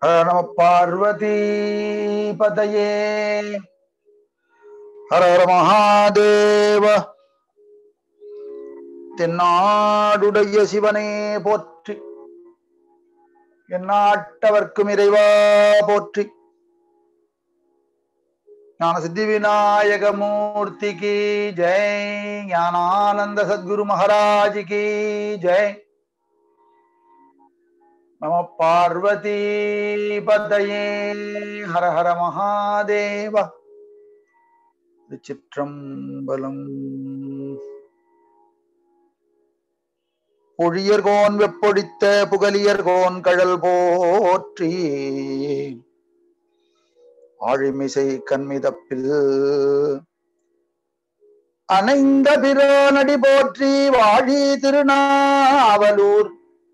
ஹர நம பார்வதி பதையே ஹர ஹர மகாதேவ தென்னாடுடைய சிவனே போற்றி எந்நாட்டவர்க்கும் இறைவா போற்றி ஞான சித்தி விநாயக மூர்த்திக்கு ஜெய் ஞானானந்த சத்குரு மகாராஜ் கி ஜெய் நம பார்வதி பதையே ஹர ஹர மகாதேவ சிற்றம்பலம் பொழியர்கோன் வெப்பொடித்த புகலியர்கோன் கழல் போற்றி ஆழிமிசை கண்மிதப்பில் அணைந்த பிரானடி போற்றி வாழி திருநாவலூர்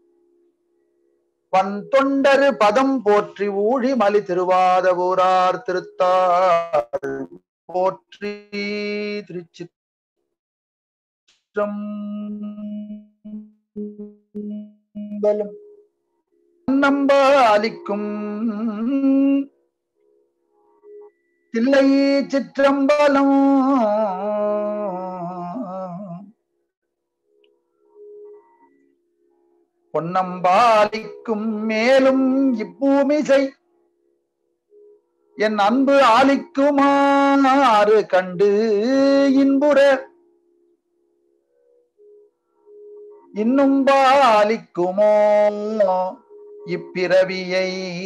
பன் தொண்டரு பதம் போற்றி ஊழி மலி திருவாத ஊரார் திருத்தாள் போற்றி திருச்சிற்றம்பலம் நம்ப அளிக்கும் தில்லை சிற்றம்பலம் பொன்னம்பாலிக்கும் மேலும் இப்பூமிசை என் அன்பு ஆலிக்குமாறு கண்டு இன்புற இன்னும் பாலிக்குமோ இப்பிறவியை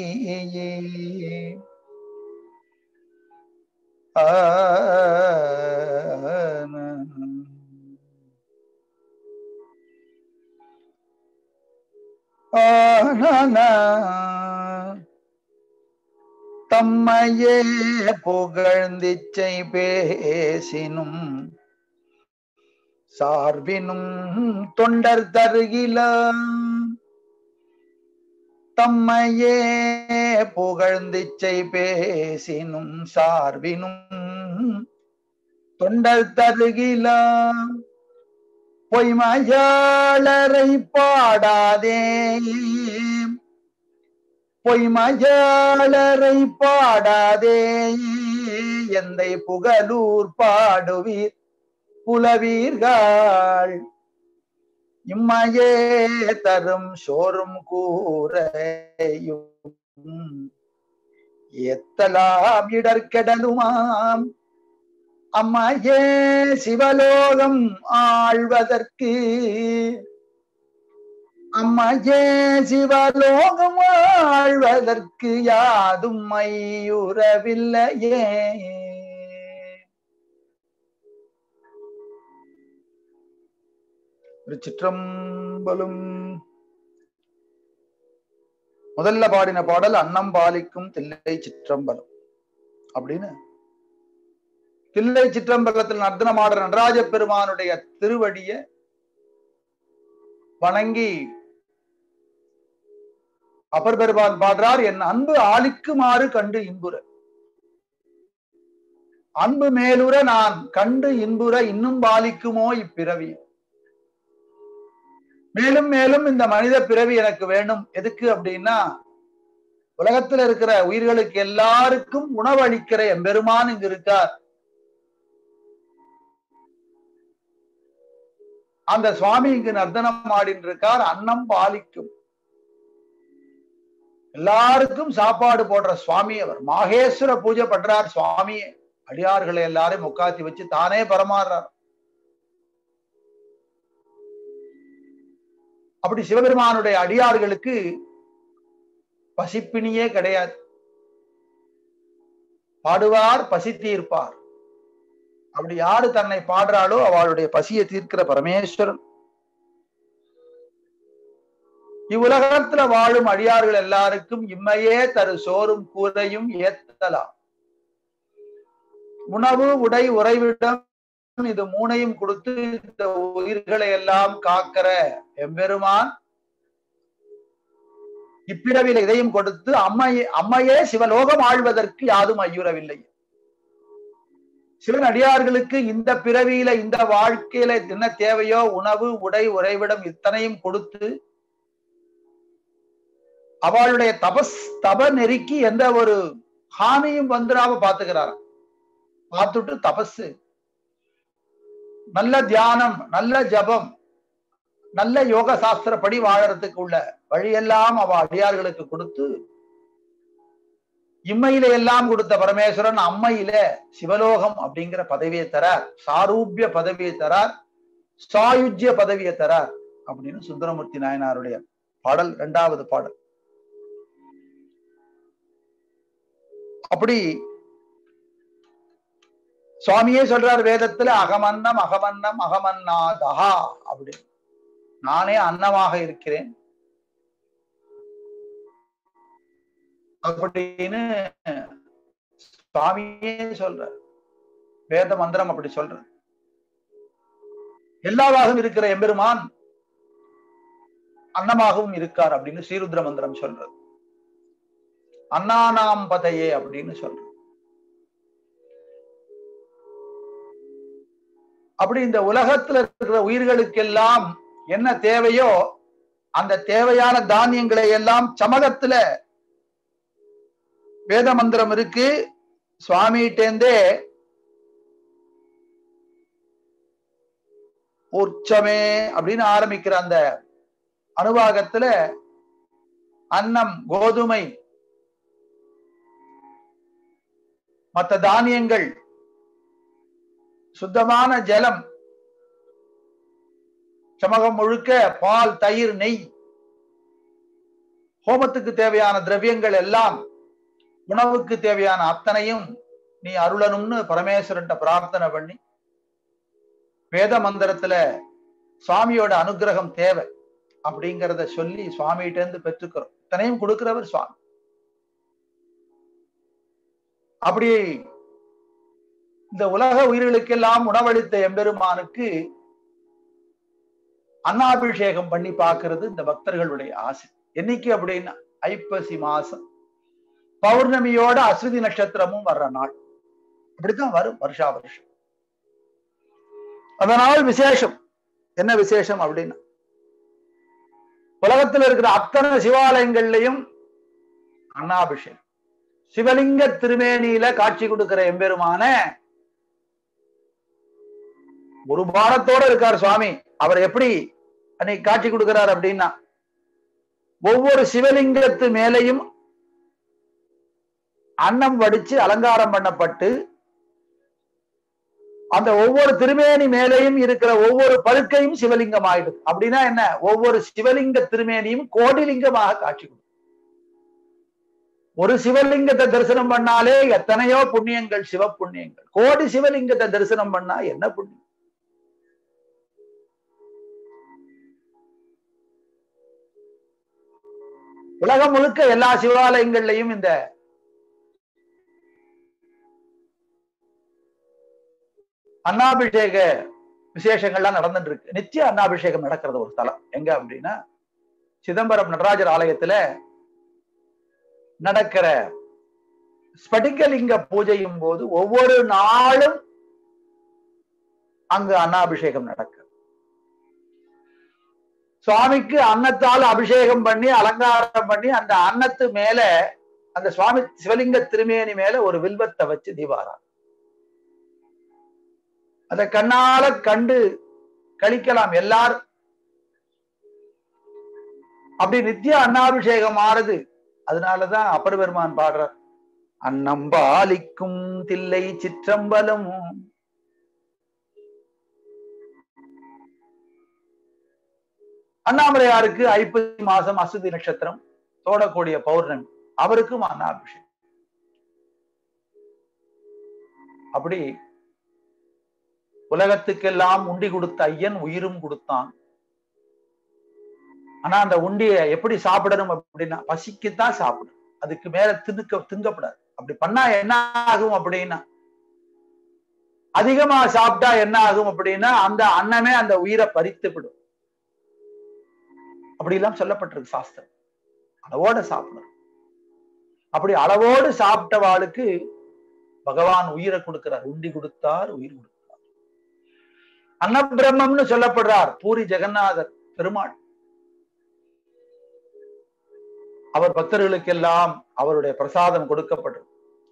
தம்மையே புகழ்ந்திச்சை பேசினும் சார்பினும் தொண்டர் தருகில தம்மையே புகழ்ந்திச்சை பேசினும் சார்பினும் தொண்டர் தருகில பொய்மயாளரை பாடாதே பொய்மயாளரை பாடாதே எந்தை புகழூர் பாடுவீர் புலவீர்கள் இம்மையே தரும் சோறும் கூரையும் எத்தலாம் இடர்கெடலுமாம் அம்மையே சிவலோகம் ஆழ்வதற்கு அம்மையே சிவலோகம் ஆழ்வதற்கு யாதும் மையுறவில்லையே சிற்றம்பலும் முதல்ல பாடின பாடல் அன்னம் பாலிக்கும் தில்லை சிற்றம்பலம் அப்படின்னு தில்லை சிற்றம்பலத்தில் நர்த்தனமாடுற நடராஜ பெருமானுடைய திருவடிய வணங்கி அப்பர் பெருமான் பாடுறார் என் அன்பு ஆலிக்குமாறு கண்டு இன்புற அன்பு மேலுற நான் கண்டு இன்புற இன்னும் பாலிக்குமோ இப்பிறவி மேலும் மேலும் இந்த மனித பிறவி எனக்கு வேண்டும் எதுக்கு அப்படின்னா உலகத்துல இருக்கிற உயிர்களுக்கு எல்லாருக்கும் உணவளிக்கிற எம்பெருமான் இங்கு இருக்கார் அந்த சுவாமி இங்கு நர்த்தனம் ஆடின்னு இருக்கார் அன்னம் பாலிக்கும் எல்லாருக்கும் சாப்பாடு போடுற சுவாமி அவர் மாகேஸ்வர பூஜை பண்றார் சுவாமியே அடியார்களை எல்லாரையும் உட்காத்தி வச்சு தானே பரமாறுறார் அப்படி சிவபெருமானுடைய அடியார்களுக்கு பசிப்பினியே கிடையாது பாடுவார் பசி தீர்ப்பார் அப்படி யாரு தன்னை பாடுறாளோ அவளுடைய பசியை தீர்க்கிற பரமேஸ்வரன் இவ்வுலகத்துல வாழும் அடியார்கள் எல்லாருக்கும் இம்மையே தரு சோறும் கூரையும் ஏத்தலாம் உணவு உடை உறைவிடம் இது மூணையும் கொடுத்து இந்த உயிர்களை எல்லாம் காக்கிற எம்பெருமான் இப்பிறவில இதையும் கொடுத்து அம்மையே அம்மையே சிவலோகம் ஆழ்வதற்கு யாதும் ஐயுறவில்லை சிவன் அடியார்களுக்கு இந்த பிறவியில இந்த வாழ்க்கையில என்ன தேவையோ உணவு உடை உறைவிடம் இத்தனையும் கொடுத்து அவளுடைய தபஸ் தப நெறிக்கு எந்த ஒரு ஹானியும் வந்துடாம பாத்துக்கிறார் பார்த்துட்டு தபஸ் நல்ல தியானம் நல்ல ஜபம் நல்ல யோக சாஸ்திரப்படி வாழறதுக்கு உள்ள வழியெல்லாம் அவ அடியார்களுக்கு கொடுத்து இம்மையில எல்லாம் கொடுத்த பரமேஸ்வரன் அம்மையில சிவலோகம் அப்படிங்கிற பதவியை தரார் சாரூபிய பதவியை தரார் சாயுஜ்ய பதவியை தரார் அப்படின்னு சுந்தரமூர்த்தி நாயனாருடைய பாடல் இரண்டாவது பாடல் அப்படி சுவாமியே சொல்றார் வேதத்துல அகமன்னம் அகமன்னம் அகமன்னாதஹா அப்படி நானே அன்னமாக இருக்கிறேன் அப்படின்னு சுவாமியே சொல்ற வேத மந்திரம் அப்படி சொல்ற எல்லாவாகவும் இருக்கிற எம்பெருமான் அன்னமாகவும் இருக்கார் அப்படின்னு ஸ்ரீருத்ர மந்திரம் சொல்றது அண்ணானாம் பதையே அப்படின்னு சொல்ற அப்படி இந்த உலகத்துல இருக்கிற உயிர்களுக்கெல்லாம் என்ன தேவையோ அந்த தேவையான தானியங்களை எல்லாம் சமகத்துல வேத மந்திரம் இருக்கு சுவாமிகிட்டேந்தே உற்சமே அப்படின்னு ஆரம்பிக்கிற அந்த அனுவாகத்துல அன்னம் கோதுமை மற்ற தானியங்கள் சுத்தமான ஜலம் சமகம் முழுக்க பால் தயிர் நெய் ஹோமத்துக்கு தேவையான திரவியங்கள் எல்லாம் உணவுக்கு தேவையான அத்தனையும் நீ அருளனும்னு பரமேஸ்வரன்ட்ட பிரார்த்தனை பண்ணி வேத மந்திரத்துல சுவாமியோட அனுகிரகம் தேவை அப்படிங்கிறத சொல்லி சுவாமிகிட்ட இருந்து பெற்றுக்கிறோம் இத்தனையும் கொடுக்கிறவர் சுவாமி அப்படி இந்த உலக உயிர்களுக்கெல்லாம் உணவளித்த எம்பெருமானுக்கு அன்னாபிஷேகம் பண்ணி பார்க்கிறது இந்த பக்தர்களுடைய ஆசை என்னைக்கு அப்படின்னா ஐப்பசி மாசம் பௌர்ணமியோட அஸ்விதி நட்சத்திரமும் வர்ற நாள் அப்படித்தான் வரும் வருஷா வருஷம் அதனால் விசேஷம் என்ன விசேஷம் அப்படின்னா உலகத்தில் இருக்கிற அத்தனை சிவாலயங்கள்லையும் அன்னாபிஷேகம் சிவலிங்க திருமேனியில காட்சி கொடுக்கிற எம்பெருமான ஒரு பாரத்தோட இருக்கார் சுவாமி அவர் எப்படி அன்னைக்கு காட்சி கொடுக்கிறார் அப்படின்னா ஒவ்வொரு சிவலிங்கத்து மேலையும் அன்னம் வடிச்சு அலங்காரம் பண்ணப்பட்டு அந்த ஒவ்வொரு திருமேனி மேலையும் இருக்கிற ஒவ்வொரு படுக்கையும் சிவலிங்கம் ஆயிடுது அப்படின்னா என்ன ஒவ்வொரு சிவலிங்க திருமேனியும் கோடிலிங்கமாக காட்சி கொடுக்கும் ஒரு சிவலிங்கத்தை தரிசனம் பண்ணாலே எத்தனையோ புண்ணியங்கள் சிவ புண்ணியங்கள் கோடி சிவலிங்கத்தை தரிசனம் பண்ணா என்ன புண்ணியம் உலகம் முழுக்க எல்லா சிவாலயங்கள்லையும் இந்த அன்னாபிஷேக விசேஷங்கள்லாம் நடந்துட்டு இருக்கு நித்திய அன்னாபிஷேகம் நடக்கிறது ஒரு ஸ்தலம் எங்க அப்படின்னா சிதம்பரம் நடராஜர் ஆலயத்துல நடக்கிற ஸ்படிகலிங்க பூஜையும் போது ஒவ்வொரு நாளும் அங்கு அன்னாபிஷேகம் நடக்கும் சுவாமிக்கு அன்னத்தால் அபிஷேகம் பண்ணி அலங்காரம் பண்ணி அந்த அன்னத்து மேல அந்த சுவாமி சிவலிங்க திருமேனி மேல ஒரு வில்வத்தை வச்சு தீபாரா அத கண்ணால கண்டு கழிக்கலாம் எல்லாரும் அப்படி நித்திய அன்னாபிஷேகம் ஆறுது அதனாலதான் அப்பர் பெருமான் பாடுறார் அன்னம்பாலிக்கும் தில்லை சிற்றம்பலம் அண்ணாமலையாருக்கு ஐப்பசி மாசம் அசுதி நட்சத்திரம் தோடக்கூடிய பௌர்ணமி அவருக்கும் அன்னாபிஷேகம் அப்படி உலகத்துக்கெல்லாம் உண்டி கொடுத்த ஐயன் உயிரும் கொடுத்தான் ஆனா அந்த உண்டிய எப்படி சாப்பிடணும் அப்படின்னா பசிக்குத்தான் சாப்பிடும் அதுக்கு மேல திணுக்க திங்கப்படாது அப்படி பண்ணா என்ன ஆகும் அப்படின்னா அதிகமா சாப்பிட்டா என்ன ஆகும் அப்படின்னா அந்த அன்னமே அந்த உயிரை பறித்து விடும் அப்படி எல்லாம் சொல்லப்பட்டிருக்கு சாஸ்திரம் அளவோட சாப்பிடணும் அப்படி அளவோடு சாப்பிட்டவாளுக்கு பகவான் உயிரை கொடுக்கிறார் உண்டி கொடுத்தார் உயிர் கொடுத்தார் அன்னபிரம்மம்னு சொல்லப்படுறார் பூரி ஜெகநாதர் பெருமாள் அவர் பக்தர்களுக்கெல்லாம் அவருடைய பிரசாதம் கொடுக்கப்பட்டது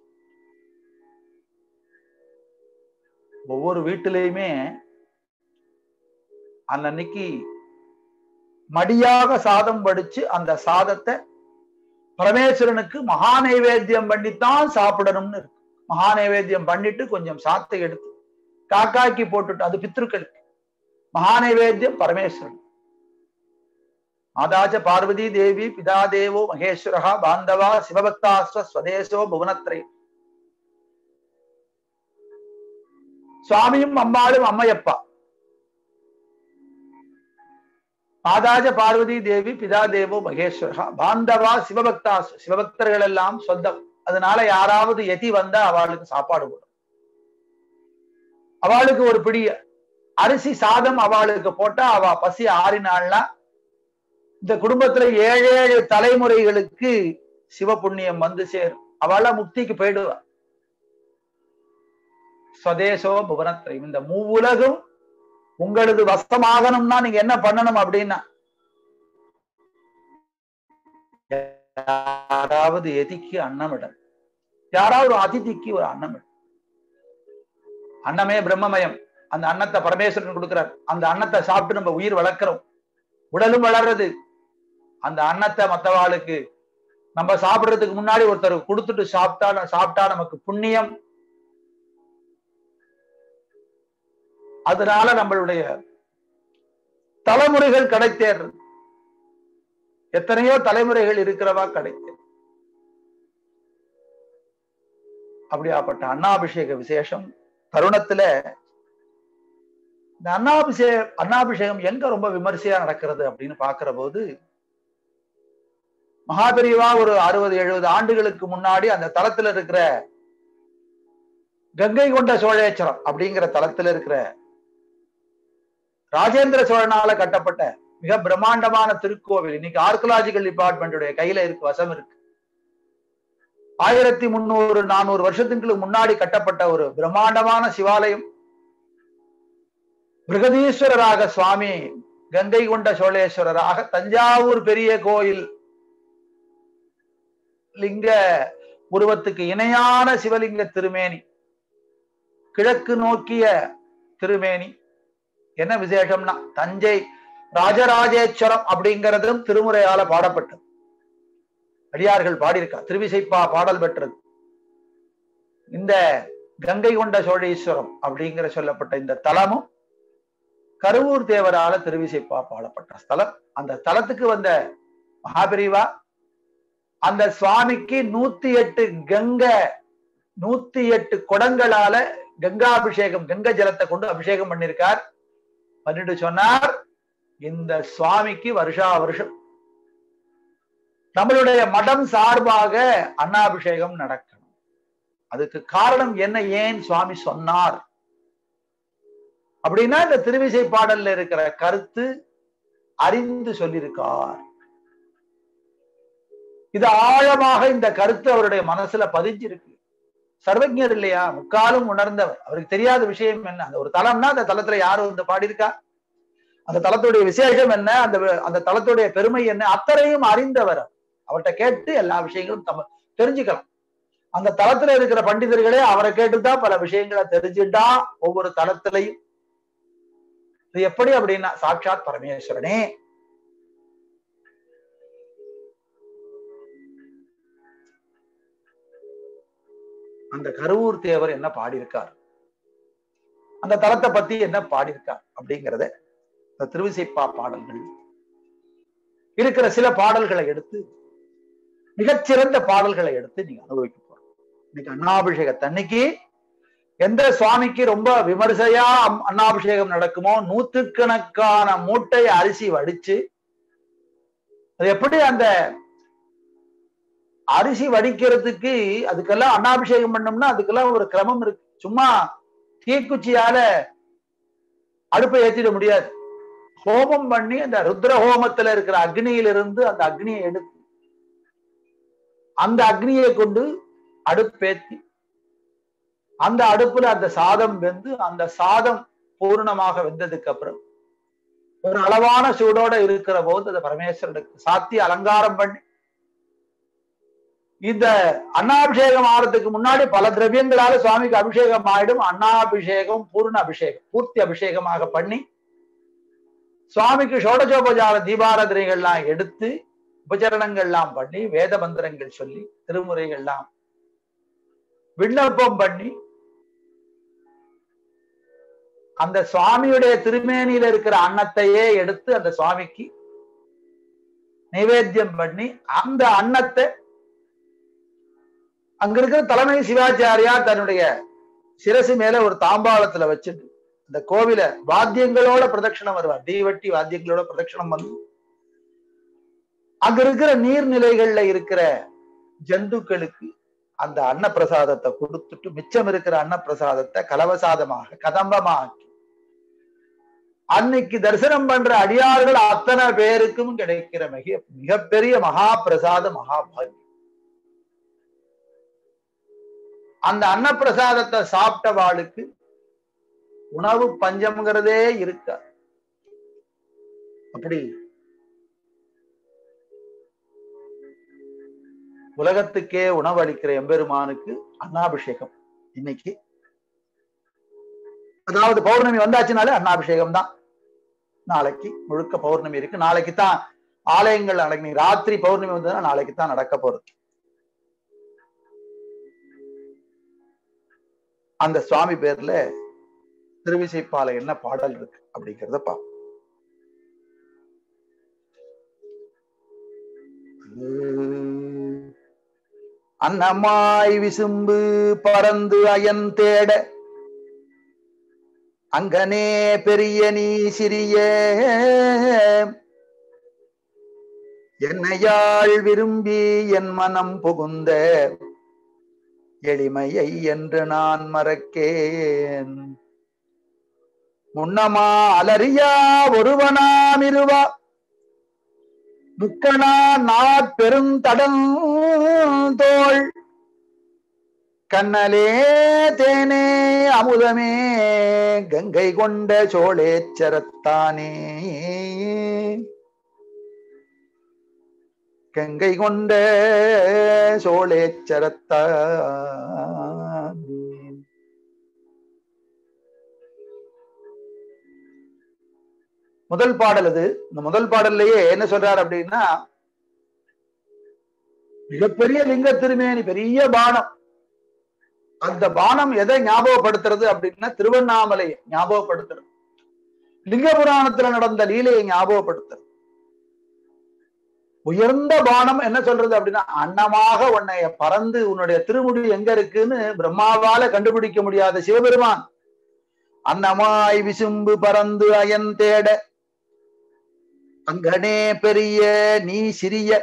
ஒவ்வொரு வீட்டிலையுமே அன்னன்னைக்கு மடியாக சாதம் வடிச்சு அந்த சாதத்தை பரமேஸ்வரனுக்கு மகா நைவேத்தியம் பண்ணித்தான் சாப்பிடணும்னு இருக்கு மகா நைவேத்தியம் பண்ணிட்டு கொஞ்சம் சாத்தை எடுத்து காக்காக்கி போட்டுட்டு அது பித்ருக்களுக்கு மகா நைவேத்தியம் பரமேஸ்வரன் மாதாச்ச பார்வதி தேவி பிதா தேவோ மகேஸ்வரா பாந்தவா சிவபக்தாஸ்வ ஸ்வதேசோ புவனத்ரை சுவாமியும் அம்பாளும் அம்மையப்பா மாதாஜ பார்வதி தேவி பிதா தேவோ மகேஸ்வரா பாந்தவா சிவபக்தா சிவபக்தர்கள் எல்லாம் சொந்தம் அதனால யாராவது எதி வந்தா அவளுக்கு சாப்பாடு போடும் அவளுக்கு ஒரு பிடி அரிசி சாதம் அவளுக்கு போட்டா அவ பசி ஆறினாள்னா இந்த குடும்பத்துல ஏழு ஏழு தலைமுறைகளுக்கு சிவ புண்ணியம் வந்து சேரும் அவள முக்திக்கு போயிடுவா ஸ்வதேசோ புவனத்திரை இந்த மூவுலகும் உங்களது வசமாகணும்னா நீங்க என்ன பண்ணணும் அப்படின்னா யாராவது எதிக்கு அன்னமிடம் யாராவது ஒரு அதிதிக்கு ஒரு அன்னமிடம் அன்னமே பிரம்மமயம் அந்த அன்னத்தை பரமேஸ்வரன் கொடுக்கிறார் அந்த அன்னத்தை சாப்பிட்டு நம்ம உயிர் வளர்க்கிறோம் உடலும் வளர்றது அந்த அன்னத்தை மத்தவாளுக்கு நம்ம சாப்பிடுறதுக்கு முன்னாடி ஒருத்தர் கொடுத்துட்டு சாப்பிட்டா சாப்பிட்டா நமக்கு புண்ணியம் அதனால நம்மளுடைய தலைமுறைகள் கிடைத்தேறது எத்தனையோ தலைமுறைகள் இருக்கிறவா கிடைத்தேன் அப்படியாப்பட்ட அண்ணாபிஷேக விசேஷம் தருணத்துல இந்த அண்ணாபிஷேக அண்ணாபிஷேகம் எங்க ரொம்ப விமர்சையா நடக்கிறது அப்படின்னு பாக்குற போது மகாபெரிவா ஒரு அறுபது எழுபது ஆண்டுகளுக்கு முன்னாடி அந்த தளத்துல இருக்கிற கங்கை கொண்ட சோழேச்சரம் அப்படிங்கிற தளத்துல இருக்கிற ராஜேந்திர சோழனால கட்டப்பட்ட மிக பிரம்மாண்டமான திருக்கோவில் இன்னைக்கு ஆர்கலாஜிக்கல் டிபார்ட்மெண்ட்டுடைய கையில இருக்கு வசம் இருக்கு ஆயிரத்தி முன்னூறு நானூறு வருஷத்துக்கு முன்னாடி கட்டப்பட்ட ஒரு பிரம்மாண்டமான சிவாலயம் பிரகதீஸ்வரராக சுவாமி கங்கை கொண்ட சோழேஸ்வரராக தஞ்சாவூர் பெரிய கோயில் லிங்க உருவத்துக்கு இணையான சிவலிங்க திருமேனி கிழக்கு நோக்கிய திருமேனி என்ன விசேஷம்னா தஞ்சை ராஜராஜேஸ்வரம் அப்படிங்கிறதும் திருமுறையால பாடப்பட்டது அடியார்கள் பாடியிருக்கா திருவிசைப்பா பாடல் பெற்றது இந்த கங்கை கொண்ட சோழீஸ்வரம் அப்படிங்கிற சொல்லப்பட்ட இந்த தலமும் கருவூர் தேவரால திருவிசைப்பா பாடப்பட்ட ஸ்தலம் அந்த தலத்துக்கு வந்த மகாபிரிவா அந்த சுவாமிக்கு நூத்தி எட்டு கங்க நூத்தி எட்டு குடங்களால கங்காபிஷேகம் கங்க ஜலத்தை கொண்டு அபிஷேகம் பண்ணிருக்கார் பண்ணிட்டு சொன்னார் இந்த சுவாமிக்கு வருஷா வருஷம் நம்மளுடைய மடம் சார்பாக அன்னாபிஷேகம் நடக்கணும் அதுக்கு காரணம் என்ன ஏன் சுவாமி சொன்னார் அப்படின்னா இந்த திருவிசை பாடல்ல இருக்கிற கருத்து அறிந்து சொல்லியிருக்கார் இது ஆழமாக இந்த கருத்து அவருடைய மனசுல பதிஞ்சிருக்கு சர்வஜர் இல்லையா முக்காலும் உணர்ந்தவர் அவருக்கு தெரியாத விஷயம் என்ன அந்த ஒரு தலம்னா அந்த தலத்துல யாரு வந்து பாடியிருக்கா அந்த தலத்துடைய விசேஷம் என்ன அந்த அந்த தலத்துடைய பெருமை என்ன அத்தனையும் அறிந்தவர் அவர்கிட்ட கேட்டு எல்லா விஷயங்களும் தம தெரிஞ்சுக்கலாம் அந்த தளத்துல இருக்கிற பண்டிதர்களே அவரை கேட்டுதான் பல விஷயங்களை தெரிஞ்சுட்டா ஒவ்வொரு தளத்திலையும் இது எப்படி அப்படின்னா சாட்சாத் பரமேஸ்வரனே அந்த கருவூர் தேவர் என்ன பாடியிருக்கார் அந்த தலத்தை பத்தி என்ன பாடியிருக்கார் அப்படிங்கிறத இந்த திருவிசைப்பா பாடல்கள் இருக்கிற சில பாடல்களை எடுத்து மிகச்சிறந்த பாடல்களை எடுத்து நீங்க அனுபவிக்க போறோம் இன்னைக்கு அண்ணாபிஷேகத்தன்னைக்கு எந்த சுவாமிக்கு ரொம்ப விமர்சையா அண்ணாபிஷேகம் நடக்குமோ நூத்துக்கணக்கான மூட்டை அரிசி வடிச்சு அது எப்படி அந்த அரிசி வடிக்கிறதுக்கு அதுக்கெல்லாம் அண்ணாபிஷேகம் பண்ணோம்னா அதுக்கெல்லாம் ஒரு கிரமம் இருக்கு சும்மா தீக்குச்சியால அடுப்பை ஏற்றிட முடியாது ஹோமம் பண்ணி அந்த ருத்ர ஹோமத்துல இருக்கிற அக்னியிலிருந்து அந்த அக்னியை எடுத்து அந்த அக்னியை கொண்டு அடுப்பேத்தி அந்த அடுப்புல அந்த சாதம் வெந்து அந்த சாதம் பூர்ணமாக வெந்ததுக்கு அப்புறம் ஒரு அளவான சூடோட இருக்கிற போது அந்த பரமேஸ்வரனுக்கு சாத்தி அலங்காரம் பண்ணி இந்த அன்னாபிஷேகம் ஆறதுக்கு முன்னாடி பல திரவியங்களால சுவாமிக்கு அபிஷேகம் ஆயிடும் அன்னாபிஷேகம் பூர்ண அபிஷேகம் பூர்த்தி அபிஷேகமாக பண்ணி சுவாமிக்கு ஷோடசோபசார தீபாராதனைகள்லாம் எடுத்து உபச்சரணங்கள்லாம் பண்ணி வேத மந்திரங்கள் சொல்லி திருமுறைகள்லாம் விண்ணப்பம் பண்ணி அந்த சுவாமியுடைய திருமேனியில இருக்கிற அன்னத்தையே எடுத்து அந்த சுவாமிக்கு நைவேத்தியம் பண்ணி அந்த அன்னத்தை அங்க இருக்கிற தலைமை சிவாச்சாரியா தன்னுடைய சிரசு மேல ஒரு தாம்பாளத்துல வச்சுட்டு இந்த கோவில வாத்தியங்களோட பிரதட்சணம் வருவார் தீவட்டி வாத்தியங்களோட பிரதட்சணம் வந்து அங்க இருக்கிற நீர்நிலைகள்ல இருக்கிற ஜந்துக்களுக்கு அந்த அன்னப்பிரசாதத்தை கொடுத்துட்டு மிச்சம் இருக்கிற அன்னப்பிரசாதத்தை கலவசாதமாக கதம்பமாக அன்னைக்கு தரிசனம் பண்ற அடியார்கள் அத்தனை பேருக்கும் கிடைக்கிற மிக மிகப்பெரிய மகா பிரசாத மகாபாகியம் அந்த அன்னப்பிரசாதத்தை சாப்பிட்டவாளுக்கு உணவு பஞ்சம்ங்கிறதே இருக்க அப்படி உலகத்துக்கே உணவு அளிக்கிற எம்பெருமானுக்கு அன்னாபிஷேகம் இன்னைக்கு அதாவது பௌர்ணமி வந்தாச்சுனாலே அன்னாபிஷேகம் தான் நாளைக்கு முழுக்க பௌர்ணமி இருக்கு நாளைக்கு தான் ஆலயங்கள் நடக்கு ராத்திரி பௌர்ணமி வந்ததுன்னா நாளைக்கு தான் நடக்க போறது அந்த சுவாமி பேர்ல திருவிசைப்பால என்ன பாடல் இருக்கு அப்படிங்கிறத பார்ப்போம் அன்னமாய் விசும்பு பறந்து அயன் தேட அங்கனே பெரிய நீ சிறிய என்னையாள் விரும்பி என் மனம் புகுந்த எளிமையை என்று நான் மறக்கேன் முன்னமா அலறியா ஒருவனாம் இருவா முக்கணா நாட்பெருந்தடம் தோள் கண்ணலே தேனே அமுதமே கங்கை கொண்ட சோழேச்சரத்தானே கங்கை கொண்ட சோழேச்சரத்தானே முதல் பாடல் அது இந்த முதல் பாடல்லையே என்ன சொல்றாரு அப்படின்னா மிகப்பெரிய லிங்க திருமேனி பெரிய பானம் அந்த பானம் எதை ஞாபகப்படுத்துறது அப்படின்னா திருவண்ணாமலை ஞாபகப்படுத்துறது லிங்க புராணத்துல நடந்த லீலையை ஞாபகப்படுத்துறது உயர்ந்த பானம் என்ன சொல்றது அப்படின்னா அன்னமாக உன்னைய பறந்து உன்னுடைய திருமுடி எங்க இருக்குன்னு பிரம்மாவால கண்டுபிடிக்க முடியாத சிவபெருமான் அன்னமாய் விசும்பு பறந்து அயன் தேட அங்கனே பெரிய நீ சிறிய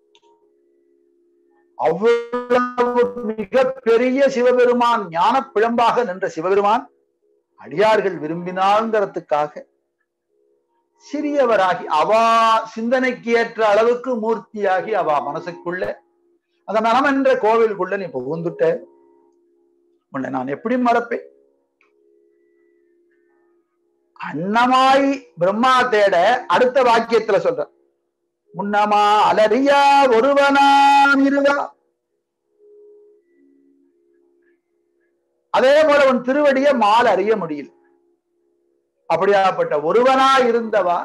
அவ்வளவு மிக பெரிய சிவபெருமான் ஞான பிழம்பாக நின்ற சிவபெருமான் அடியார்கள் விரும்பினாங்கிறதுக்காக சிறியவராகி அவா சிந்தனைக்கு ஏற்ற அளவுக்கு மூர்த்தியாகி அவா மனசுக்குள்ள அந்த மனம் என்ற கோவிலுக்குள்ள நீ புகுந்துட்ட உன்னை நான் எப்படி மறப்பேன் அன்னமாய் பிரம்மா தேட அடுத்த வாக்கியத்துல சொல்ற முன்னமா அலறியா ஒருவனாம் இருவா அதே போல உன் திருவடிய மால் அறிய முடியல அப்படியாப்பட்ட ஒருவனா இருந்தவா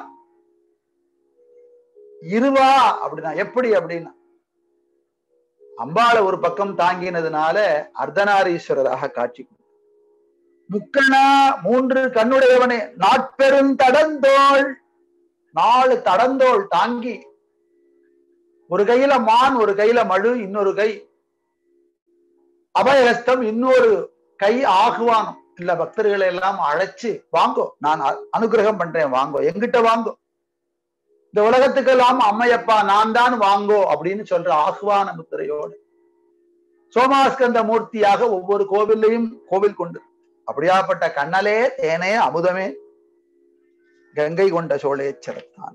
இருவா அப்படின்னா எப்படி அப்படின்னா அம்பாள ஒரு பக்கம் தாங்கினதுனால அர்த்தநாரீஸ்வரராக காட்சி முக்கணா மூன்று கண்ணுடையவனே நாட்பெரும் தடந்தோள் நாலு தடந்தோள் தாங்கி ஒரு கையில மான் ஒரு கையில மழு இன்னொரு கை அபயஹஸ்தம் இன்னொரு கை ஆகுவானம் இல்ல பக்தர்களை எல்லாம் அழைச்சு வாங்கோ நான் அனுகிரகம் பண்றேன் வாங்கோ எங்கிட்ட வாங்கோ இந்த உலகத்துக்கெல்லாம் அம்மையப்பா நான் தான் வாங்கோ அப்படின்னு சொல்ற ஆஹ்வான முத்திரையோடு சோமாஸ்கந்த மூர்த்தியாக ஒவ்வொரு கோவில்லையும் கோவில் கொண்டு அப்படியாப்பட்ட கண்ணலே தேனே அமுதமே கங்கை கொண்ட சோழேச்சரத்தான்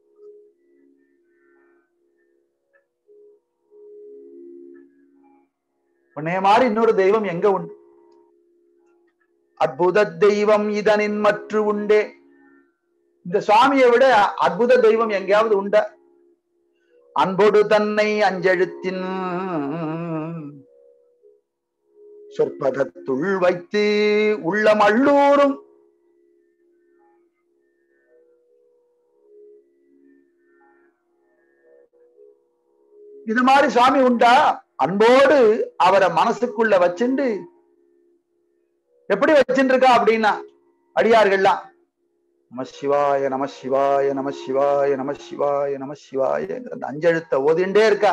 உன்னைய மாதிரி இன்னொரு தெய்வம் எங்க உண்டு அற்புத தெய்வம் இதனின் மற்ற உண்டே இந்த சுவாமியை விட அற்புத தெய்வம் எங்கேயாவது உண்ட அன்பொடு தன்னை அஞ்செழுத்தின் சொற்பதத்துள் வைத்து உள்ளம் அள்ளூரும் இது மாதிரி சுவாமி உண்டா அன்போடு அவரை மனசுக்குள்ள வச்சுண்டு எப்படி வச்சுட்டு இருக்கா அப்படின்னா அடியார்கள்லாம் நம சிவாய நம சிவாய நம சிவாய நம சிவாய நம சிவாய அந்த அஞ்செழுத்த ஓதிண்டே இருக்கா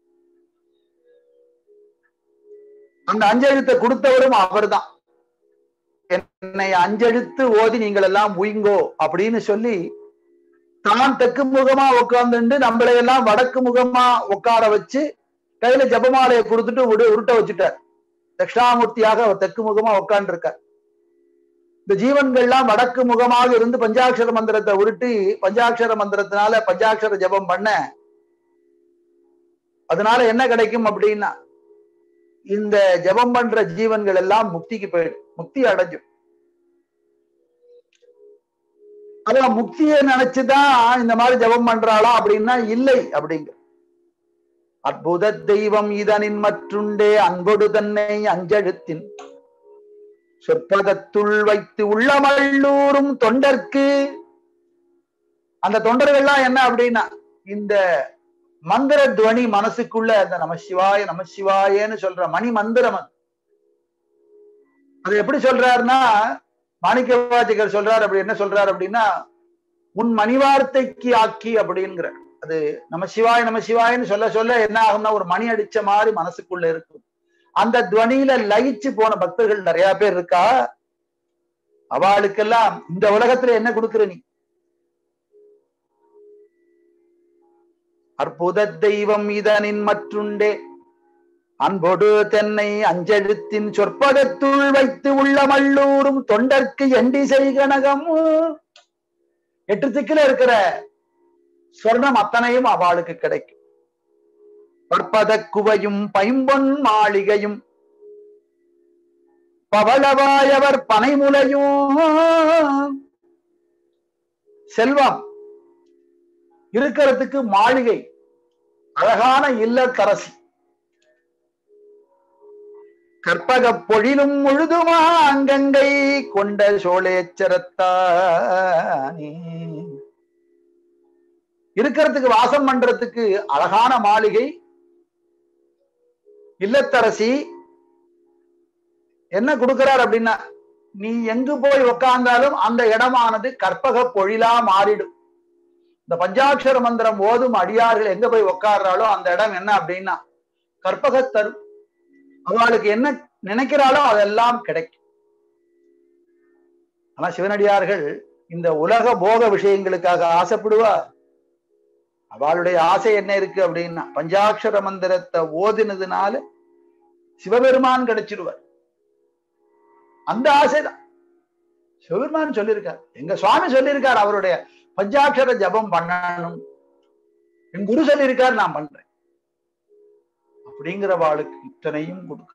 அந்த அஞ்செழுத்தை கொடுத்தவரும் அவர்தான் என்னை அஞ்செழுத்து ஓதி நீங்கள் எல்லாம் உயிங்கோ அப்படின்னு சொல்லி தான் தெற்கு முகமா உட்கார்ந்துட்டு நம்மளை எல்லாம் வடக்கு முகமா உட்கார வச்சு கையில ஜபமாலையை கொடுத்துட்டு உரு- உருட்ட வச்சுட்டார் தட்சிணாமூர்த்தியாக அவர் தெற்கு முகமா உட்கார்ந்து இருக்கார் இந்த ஜீவன்கள்லாம் வடக்கு முகமாக இருந்து பஞ்சாட்சர மந்திரத்தை உருட்டி பஞ்சாட்சர மந்திரத்தினால பஞ்சாட்சர ஜபம் பண்ண அதனால என்ன கிடைக்கும் அப்படின்னா இந்த ஜபம் பண்ற ஜீவன்கள் எல்லாம் முக்திக்கு போயிடும் முக்தி அடைஞ்சும் அதான் முக்தியை நினைச்சுதான் இந்த மாதிரி ஜபம் பண்றாளா அப்படின்னா இல்லை அப்படிங்க அற்புத தெய்வம் இதனின் மற்றுண்டே அன்பொடு தன்னை அஞ்செழுத்தின் சொற்பதத்துள் வைத்து உள்ளமள்ளூரும் தொண்டர்க்கு அந்த தொண்டர்கள்லாம் என்ன அப்படின்னா இந்த மந்திர துவனி மனசுக்குள்ள அந்த நம சிவாய நம சிவாயன்னு சொல்ற மணி மந்திரம் அது. அது எப்படி சொல்றாருன்னா மாணிக்க வாச்சகர் சொல்றாரு அப்படி என்ன சொல்றாரு அப்படின்னா உன் மணிவார்த்தைக்கு ஆக்கி அப்படிங்கிற அது நம சிவாய நம சிவாயன்னு சொல்ல சொல்ல என்ன ஆகும்னா ஒரு மணி அடிச்ச மாதிரி மனசுக்குள்ள இருக்கும் அந்த துவனியில லயிச்சு போன பக்தர்கள் நிறைய பேர் இருக்கா அவளுக்கெல்லாம் இந்த உலகத்துல என்ன கொடுக்குற நீ அற்புத தெய்வம் இதனின் மற்றுண்டே அன்பொடு தென்னை அஞ்செழுத்தின் சொற்பதத்துள் வைத்து உள்ளமல்லூரும் தொண்டர்க்கு எண்டி செய்கனகம் எட்டு திக்கில இருக்கிற சொர்ணம் அத்தனையும் அவளுக்கு கிடைக்கும் பற்பத குவையும் பைம்பொன் மாளிகையும் பவளவாயவர் பனைமுலையும் செல்வம் இருக்கிறதுக்கு மாளிகை அழகான இல்லத்தரசி கற்பக பொழிலும் முழுதுமா அங்கங்கை கொண்ட சோழேச்சரத்தானே இருக்கிறதுக்கு வாசம் பண்றதுக்கு அழகான மாளிகை இல்லத்தரசி என்ன கொடுக்கிறார் அப்படின்னா நீ எங்கு போய் உக்காந்தாலும் அந்த இடமானது கற்பக பொழிலா மாறிடும் இந்த பஞ்சாட்சர மந்திரம் ஓதும் அடியார்கள் எங்க போய் உட்கார்றாளோ அந்த இடம் என்ன அப்படின்னா கற்பக தரு அவளுக்கு என்ன நினைக்கிறாளோ அதெல்லாம் கிடைக்கும் ஆனா சிவனடியார்கள் இந்த உலக போக விஷயங்களுக்காக ஆசைப்படுவா அவளுடைய ஆசை என்ன இருக்கு அப்படின்னா பஞ்சாட்சர மந்திரத்தை ஓதினதுனால சிவபெருமான் கிடைச்சிருவார் அந்த ஆசைதான் சிவபெருமான் சொல்லியிருக்கார் எங்க சுவாமி சொல்லியிருக்கார் அவருடைய பஞ்சாட்சர ஜபம் பண்ணணும் என் குரு சொல்லியிருக்கார் நான் பண்றேன் அப்படிங்கிற வாளுக்கு இத்தனையும் கொடுக்க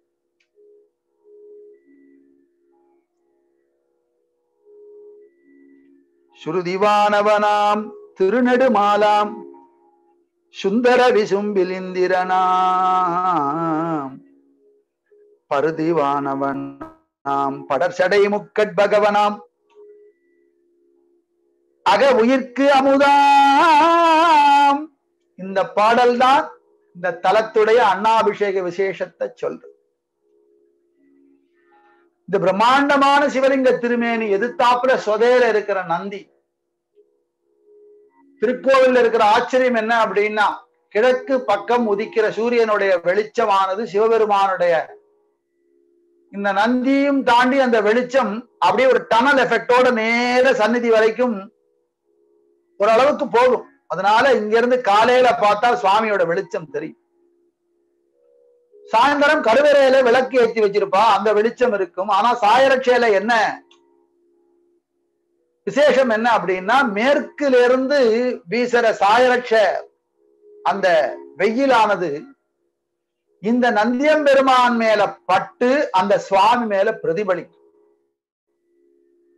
ஸ்ருதிவானவனாம் திருநெடுமாலாம் சுந்தர விசும்பிலிந்திரனாம் பருதிவானவன் நாம் படர்சடை முக்கட் பகவனாம் அக உயிர்க்கு அமுதாம் இந்த பாடல் தான் இந்த தலத்துடைய அண்ணாபிஷேக விசேஷத்தை சொல்றது இந்த பிரம்மாண்டமான சிவலிங்க திருமேனி எதிர்த்தாப்புல சொதையில இருக்கிற நந்தி திருக்கோவில்ல இருக்கிற ஆச்சரியம் என்ன அப்படின்னா கிழக்கு பக்கம் உதிக்கிற சூரியனுடைய வெளிச்சமானது சிவபெருமானுடைய இந்த நந்தியும் தாண்டி அந்த வெளிச்சம் அப்படியே ஒரு டனல் எஃபெக்டோட நேர சந்நிதி வரைக்கும் ஓரளவுக்கு போகும் அதனால இங்க இருந்து காலையில பார்த்தா சுவாமியோட வெளிச்சம் தெரியும் சாயந்தரம் கருவறையில விளக்கு ஏற்றி வச்சிருப்பா அந்த வெளிச்சம் இருக்கும் ஆனா சாயரட்சையில என்ன விசேஷம் என்ன அப்படின்னா மேற்குல இருந்து வீசுற சாயரட்ச அந்த வெயிலானது இந்த நந்தியம்பெருமான் மேல பட்டு அந்த சுவாமி மேல பிரதிபலிக்கும்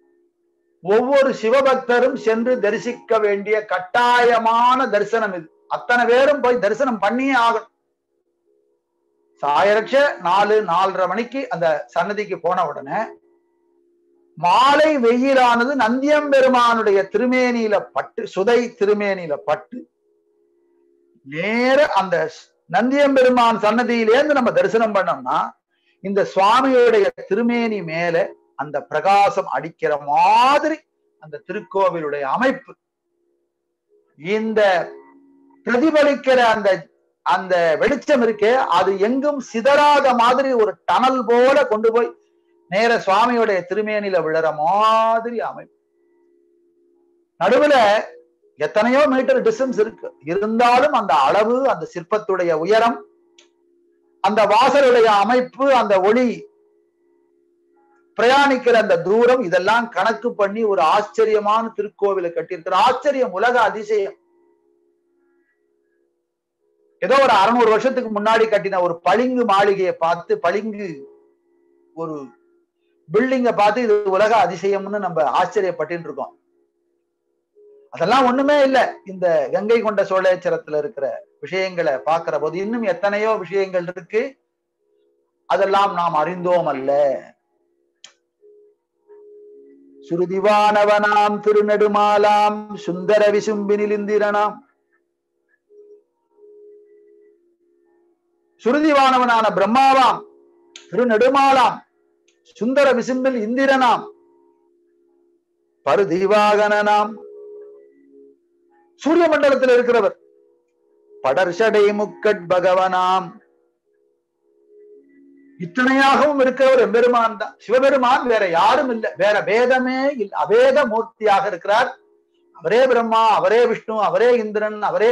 ஒவ்வொரு சிவபக்தரும் சென்று தரிசிக்க வேண்டிய கட்டாயமான தரிசனம் இது அத்தனை பேரும் போய் தரிசனம் பண்ணியே ஆகணும் சாயரட்ச நாலு நாலரை மணிக்கு அந்த சன்னதிக்கு போன உடனே மாலை வெயிலானது நந்தியம்பெருமானுடைய திருமேனியில பட்டு சுதை திருமேனியில பட்டு நேர அந்த நந்தியம்பெருமான் சன்னதியிலேருந்து நம்ம தரிசனம் பண்ணோம்னா இந்த சுவாமியுடைய திருமேனி மேல அந்த பிரகாசம் அடிக்கிற மாதிரி அந்த திருக்கோவிலுடைய அமைப்பு இந்த பிரதிபலிக்கிற அந்த அந்த வெளிச்சம் இருக்கே அது எங்கும் சிதறாத மாதிரி ஒரு டனல் போல கொண்டு போய் நேர சுவாமியுடைய திருமேனில விழற மாதிரி அமைப்பு நடுவுல எத்தனையோ மீட்டர் டிஸ்டன்ஸ் இருக்கு இருந்தாலும் அந்த அளவு அந்த சிற்பத்துடைய உயரம் அந்த வாசலுடைய அமைப்பு அந்த ஒளி பிரயாணிக்கிற அந்த தூரம் இதெல்லாம் கணக்கு பண்ணி ஒரு ஆச்சரியமான திருக்கோவிலை கட்டியிருக்கிற ஆச்சரியம் உலக அதிசயம் ஏதோ ஒரு அறுநூறு வருஷத்துக்கு முன்னாடி கட்டின ஒரு பளிங்கு மாளிகையை பார்த்து பளிங்கு ஒரு பில்டிங்க பார்த்து இது உலக அதிசயம்னு நம்ம ஆச்சரியப்பட்டு இருக்கோம் அதெல்லாம் ஒண்ணுமே இல்ல இந்த கங்கை கொண்ட சோழேச்சரத்துல இருக்கிற விஷயங்களை பார்க்கிற போது இன்னும் எத்தனையோ விஷயங்கள் இருக்கு அதெல்லாம் நாம் அறிந்தோம் அல்ல சுருதிவானவனாம் திருநெடுமாலாம் சுந்தர விசும்பினில் இந்திரனாம் சுருதிவானவனான பிரம்மாவாம் திருநெடுமாலாம் சுந்தர விசும்பில் இந்திரனாம் பருதிவாகனாம் சூரிய மண்டலத்தில் இருக்கிறவர் படர்ஷடை முக்கட் பகவனாம் இத்தனையாகவும் இருக்கிறவர் எம்பெருமான் தான் சிவபெருமான் வேற யாரும் இல்லை வேற வேதமே இல்லை அவேத மூர்த்தியாக இருக்கிறார் அவரே பிரம்மா அவரே விஷ்ணு அவரே இந்திரன் அவரே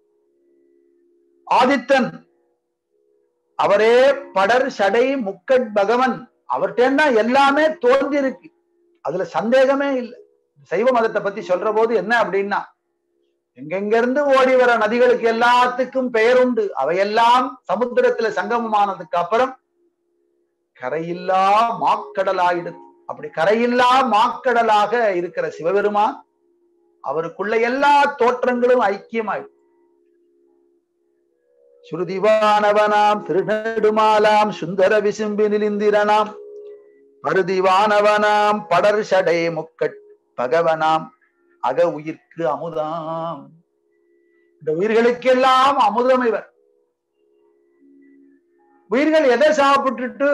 ஆதித்தன் அவரே படர் சடை முக்கட் பகவன் அவர்கிட்ட எல்லாமே தோன்றி இருக்கு அதுல சந்தேகமே இல்லை சைவ மதத்தை பத்தி சொல்ற போது என்ன அப்படின்னா எங்கெங்கிருந்து ஓடி வர நதிகளுக்கு எல்லாத்துக்கும் பெயர் உண்டு அவையெல்லாம் சமுத்திரத்துல சங்கமமானதுக்கு அப்புறம் கரையில்லா மாக்கடலாயிடுது அப்படி கரையில்லா மாக்கடலாக இருக்கிற சிவபெருமான் அவருக்குள்ள எல்லா தோற்றங்களும் ஐக்கியமாயிடும் சுருதிவானவனாம் திருநெடுமாலாம் சுந்தர விசும்பினில் இந்திரனாம் பருதிவானவனாம் படர் சடை முக்கட் பகவனாம் அக உயிர்க்கு அமுதாம் இந்த உயிர்களுக்கெல்லாம் அமுதம் இவர் உயிர்கள் எதை சாப்பிட்டுட்டு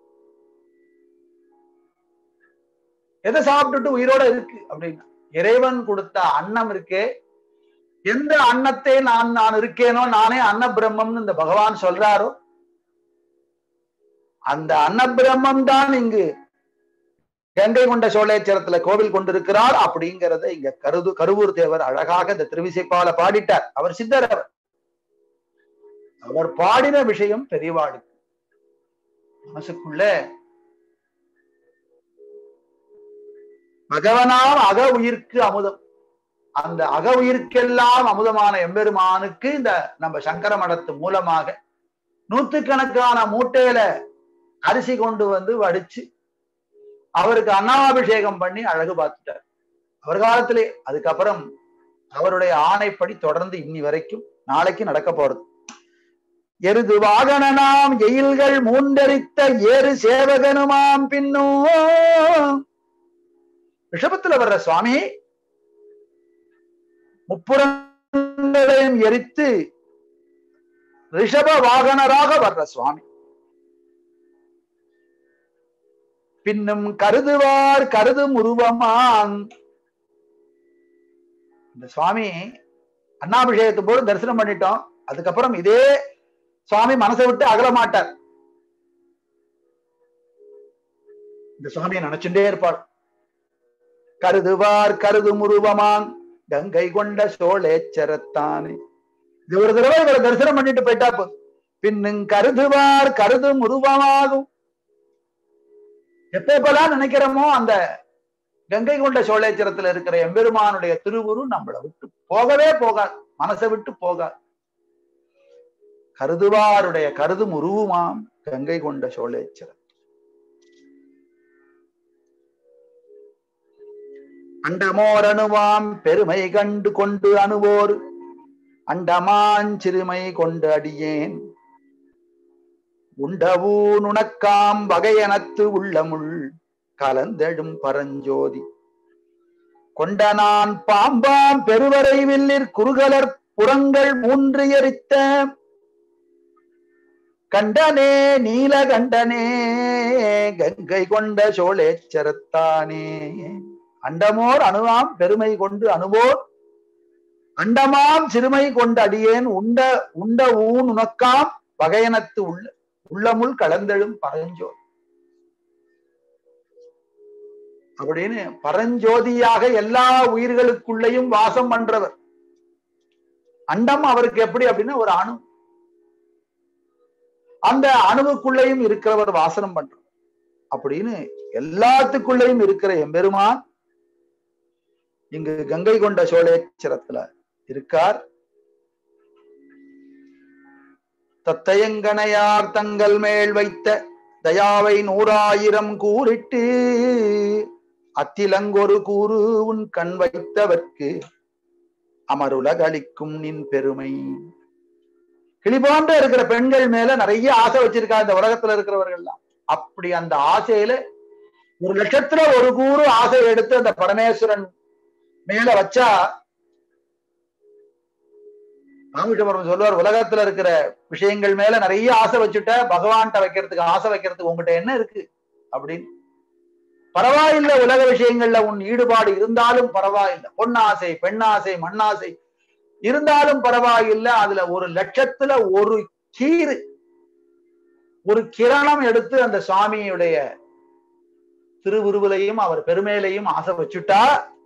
எதை சாப்பிட்டுட்டு உயிரோட இருக்கு அப்படின்னா இறைவன் கொடுத்த அன்னம் இருக்கே எந்த அன்னத்தை நான் நான் இருக்கேனோ நானே அன்ன பிரம்மம்னு இந்த பகவான் சொல்றாரோ அந்த அன்ன பிரம்மம் தான் இங்கு கங்கை கொண்ட சோழேச்சரத்துல கோவில் கொண்டிருக்கிறார் அப்படிங்கிறத இங்க கருது கருவூர் தேவர் அழகாக இந்த திருவிசைப்பால பாடிட்டார் அவர் சித்தர் அவர் அவர் பாடின விஷயம் பெரியவாடு மனசுக்குள்ள பகவனாம் அக உயிர்க்கு அமுதம் அந்த அக உயிர்க்கெல்லாம் அமுதமான எம்பெருமானுக்கு இந்த நம்ம சங்கர மடத்து மூலமாக நூத்துக்கணக்கான மூட்டையில அரிசி கொண்டு வந்து வடிச்சு அவருக்கு அன்னாபிஷேகம் பண்ணி அழகு பார்த்துட்டார் அவர் காலத்திலே அதுக்கப்புறம் அவருடைய ஆணைப்படி தொடர்ந்து இன்னி வரைக்கும் நாளைக்கு நடக்க போறது எருது வாகனனாம் எயில்கள் மூண்டரித்த ஏறு சேவகனுமாம் பின்னும் ரிஷபத்துல வர்ற சுவாமி முப்புறங்களையும் எரித்து ரிஷப வாகனராக வர்ற சுவாமி பின்னும் கருதுவார் கருதும் உருவமான் இந்த சுவாமி அண்ணாபிஷேகத்து போது தரிசனம் பண்ணிட்டோம் அதுக்கப்புறம் இதே சுவாமி மனசை விட்டு அகல மாட்டார் இந்த சுவாமியை நினைச்சுட்டே இருப்பார் கருதுவார் கருதும் உருவமான் கங்கை கொண்ட சோழேச்சரத்தானே இது ஒரு தடவை இவரை தரிசனம் பண்ணிட்டு போயிட்டா போதும் பின்னும் கருதுவார் கருதும் உருவமாகும் எப்பப்பெல்லாம் நினைக்கிறோமோ அந்த கங்கை கொண்ட சோழேச்சரத்துல இருக்கிற எம்பெருமானுடைய திருவுரு நம்மளை விட்டு போகவே போகாது மனசை விட்டு போகாது கருதுவாருடைய கருதும் உருவுமாம் கங்கை கொண்ட சோழேச்சரம் அண்டமோர் அணுவாம் பெருமை கண்டு கொண்டு அணுவோர் அண்டமாஞ்சிறுமை கொண்டு அடியேன் உண்டவூ நுணக்காம் வகையனத்து உள்ளமுள் கலந்தெழும் பரஞ்சோதி கொண்ட நான் பாம்பாம் பெருவரை வில்லிற் குறுகலர் புறங்கள் மூன்று எரித்த கண்டனே நீல கண்டனே கங்கை கொண்ட சோழேச்சரத்தானே அண்டமோர் அணுவாம் பெருமை கொண்டு அணுவோர் அண்டமாம் சிறுமை கொண்டு அடியேன் உண்ட உண்ட ஊன் உனக்காம் வகையனத்து உள்ள உள்ளமுள் கலந்தெழும் பரஞ்சோதி அப்படின்னு பரஞ்சோதியாக எல்லா உயிர்களுக்குள்ளேயும் வாசம் பண்றவர் அண்டம் அவருக்கு எப்படி அப்படின்னா ஒரு அணு அந்த அணுவுக்குள்ளேயும் இருக்கிறவர் வாசனம் பண்றவர் அப்படின்னு எல்லாத்துக்குள்ளேயும் இருக்கிற எம்பெருமான் இங்கு கங்கை கொண்ட சோழேச்சரத்துல இருக்கார் தத்தையங்கனையார் தங்கள் மேல் வைத்த தயாவை நூறாயிரம் கூறிட்டு அத்திலங்கொரு கூறு உன் கண் வைத்தவர்க்கு அமருலகளிக்கும் நின் பெருமை கிளிபோன்ற இருக்கிற பெண்கள் மேல நிறைய ஆசை வச்சிருக்கா இந்த உலகத்துல இருக்கிறவர்கள்லாம் அப்படி அந்த ஆசையில ஒரு லட்சத்துல ஒரு கூறு ஆசை எடுத்து அந்த பரமேஸ்வரன் மேல வச்சா ராமகிருஷ்ணபுரம் சொல்லுவார் உலகத்துல இருக்கிற விஷயங்கள் மேல நிறைய ஆசை வச்சுட்ட பகவான்கிட்ட வைக்கிறதுக்கு ஆசை வைக்கிறதுக்கு உங்ககிட்ட என்ன இருக்கு அப்படின்னு பரவாயில்லை உலக விஷயங்கள்ல உன் ஈடுபாடு இருந்தாலும் பரவாயில்லை பொன்னாசை பெண்ணாசை மண்ணாசை இருந்தாலும் பரவாயில்லை அதுல ஒரு லட்சத்துல ஒரு கீறு ஒரு கிரணம் எடுத்து அந்த சுவாமியுடைய திருவுருவிலையும் அவர் பெருமையிலையும் ஆசை வச்சுட்டா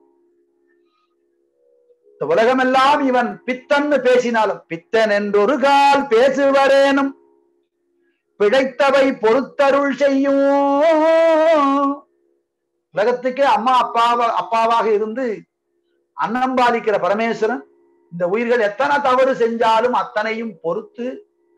இந்த உலகமெல்லாம் இவன் பித்தன்னு பேசினாலும் பித்தன் என்றொரு கால் பேசுவரேனும் பிழைத்தவை பொறுத்தருள் செய்யும் உலகத்துக்கே அம்மா அப்பாவா அப்பாவாக இருந்து அன்னம் பாலிக்கிற பரமேஸ்வரன் இந்த உயிர்கள் எத்தனை தவறு செஞ்சாலும் அத்தனையும் பொறுத்து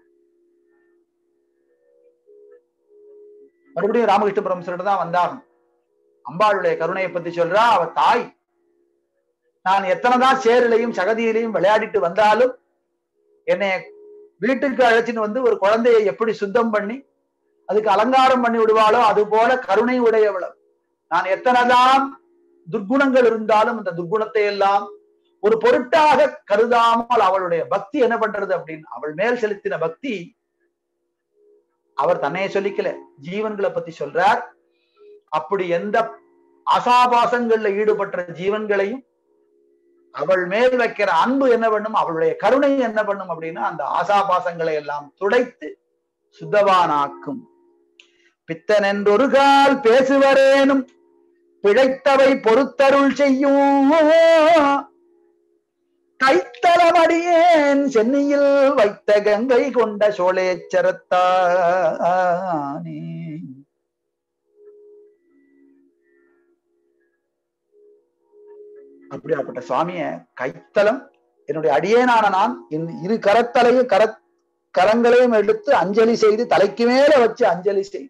மறுபடியும் ராமகிருஷ்ண பரமேஸ்வரன் தான் வந்தாகணும் அம்பாளுடைய கருணையை பத்தி சொல்றா அவ தாய் நான் எத்தனைதான் சேரிலையும் சகதியிலையும் விளையாடிட்டு வந்தாலும் என்னை வீட்டுக்கு அழைச்சின்னு வந்து ஒரு குழந்தையை எப்படி சுத்தம் பண்ணி அதுக்கு அலங்காரம் பண்ணி விடுவாளோ அது போல கருணை உடையவளம் நான் எத்தனைதான் துர்குணங்கள் இருந்தாலும் அந்த துர்குணத்தை எல்லாம் ஒரு பொருட்டாக கருதாமல் அவளுடைய பக்தி என்ன பண்றது அப்படின்னு அவள் மேல் செலுத்தின பக்தி அவர் தன்னையே சொல்லிக்கல ஜீவன்களை பத்தி சொல்றார் அப்படி எந்த ஆசாபாசங்கள்ல ஈடுபட்ட ஜீவன்களையும் அவள் மேல் வைக்கிற அன்பு என்ன பண்ணும் அவளுடைய கருணை என்ன பண்ணும் அப்படின்னா அந்த ஆசாபாசங்களை எல்லாம் துடைத்து சுத்தவானாக்கும் பித்தன் என்றொரு கால் பேசுவரேனும் பிழைத்தவை பொறுத்தருள் செய்யும் கைத்தளமடியேன் சென்னையில் வைத்த கங்கை கொண்ட சோழேச்சரத்தானே அப்படியாப்பட்ட சுவாமிய கைத்தலம் என்னுடைய அடியேனான நான் என் இரு கரத்தலையும் கர கரங்களையும் எடுத்து அஞ்சலி செய்து தலைக்கு மேல வச்சு அஞ்சலி செய்து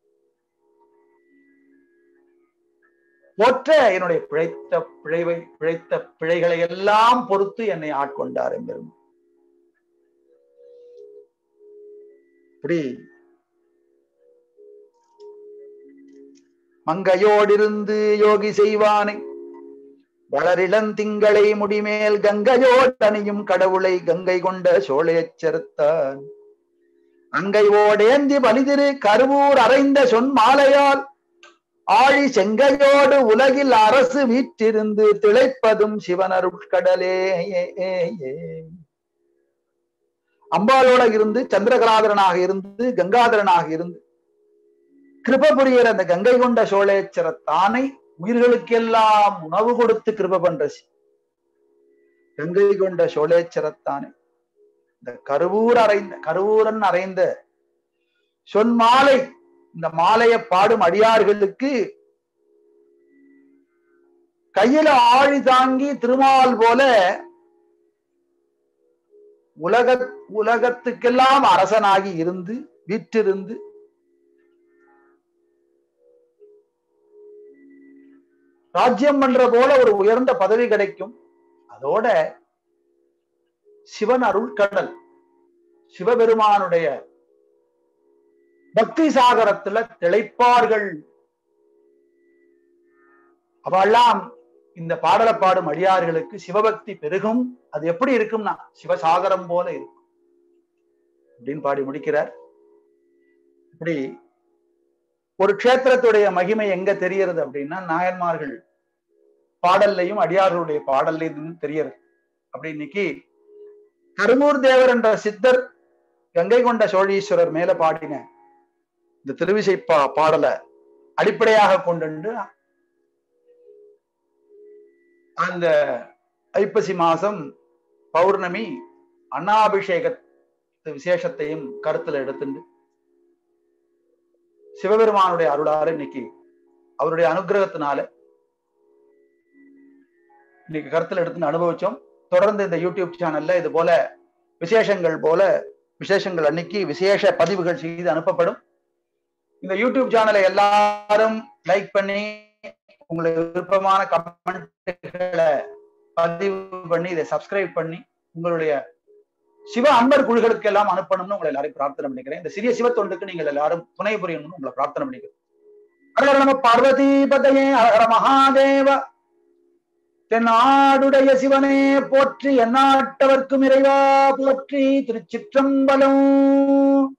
போற்ற என்னுடைய பிழைத்த பிழைவை பிழைத்த பிழைகளை எல்லாம் பொறுத்து என்னை ஆட்கொண்டார் என்பெரும் இப்படி மங்கையோடிருந்து யோகி செய்வானை வளரிளந்திங்களை முடிமேல் கங்கையோடணியும் கடவுளை கங்கை கொண்ட சோழையச்சருத்தான் அங்கை ஓடேந்தி பலிதிரு கருவூர் அறைந்த சொன் மாலையால் ஆழி செங்கையோடு உலகில் அரசு வீற்றிருந்து திளைப்பதும் சிவனருட்கடலே அம்பாளோட இருந்து சந்திரகலாதரனாக இருந்து கங்காதரனாக இருந்து கிருபபுரியர் அந்த கங்கை கொண்ட சோழேச்சர தானை உயிர்களுக்கெல்லாம் உணவு கொடுத்து கிருப பண்ற கங்கை கொண்ட சோழேச்சரத்தானே இந்த கருவூர் அறைந்த கருவூரன் அறைந்த சொன்மாலை இந்த மாலைய பாடும் அடியார்களுக்கு கையில ஆழி தாங்கி திருமால் போல உலக உலகத்துக்கெல்லாம் அரசனாகி இருந்து வீற்றிருந்து ராஜ்யம் பண்ற போல ஒரு உயர்ந்த பதவி கிடைக்கும் அதோட சிவன் அருள் கடல் சிவபெருமானுடைய பக்தி சாகரத்துல திளைப்பார்கள் அவெல்லாம் இந்த பாடலை பாடும் அடியார்களுக்கு சிவபக்தி பெருகும் அது எப்படி இருக்கும்னா சிவசாகரம் போல இருக்கும் அப்படின்னு பாடி முடிக்கிறார் இப்படி ஒரு க்ஷேத்திரத்துடைய மகிமை எங்க தெரியறது அப்படின்னா நாயன்மார்கள் பாடல்லையும் அடியார்களுடைய பாடல்லையும் தெரியறது அப்படி இன்னைக்கு கருமூர் தேவர் என்ற சித்தர் கங்கை கொண்ட சோழீஸ்வரர் மேல பாடின இந்த திருவிசை பா பாடலை அடிப்படையாக கொண்டு அந்த ஐப்பசி மாசம் பௌர்ணமி அன்னாபிஷேக விசேஷத்தையும் கருத்துல எடுத்துண்டு சிவபெருமானுடைய அருளாறு இன்னைக்கு அவருடைய அனுகிரகத்தினால இன்னைக்கு கருத்துல எடுத்து அனுபவிச்சோம் தொடர்ந்து இந்த யூடியூப் சேனல்ல இது போல விசேஷங்கள் போல விசேஷங்கள் அன்னைக்கு விசேஷ பதிவுகள் செய்து அனுப்பப்படும் இந்த யூடியூப் சேனலை எல்லாரும் லைக் பண்ணி உங்களுக்கு விருப்பமான கமெண்ட்களை பதிவு பண்ணி இதை சப்ஸ்கிரைப் பண்ணி உங்களுடைய சிவ அன்பர் குழுக்களுக்கு எல்லாம் அனுப்பணும்னு உங்களை எல்லாரும் பிரார்த்தனை பண்ணிக்கிறேன் இந்த சிறிய சிவ தொண்டுக்கு நீங்கள் எல்லாரும் துணை புரியணும்னு உங்களை பிரார்த்தனை பண்ணிக்கிறேன் ஹர நம பார்வதி பதையே ஹர மகாதேவ தென்னாடுடைய சிவனே போற்றி எந்நாட்டவர்க்கும் இறைவா போற்றி திருச்சிற்றம்பலம்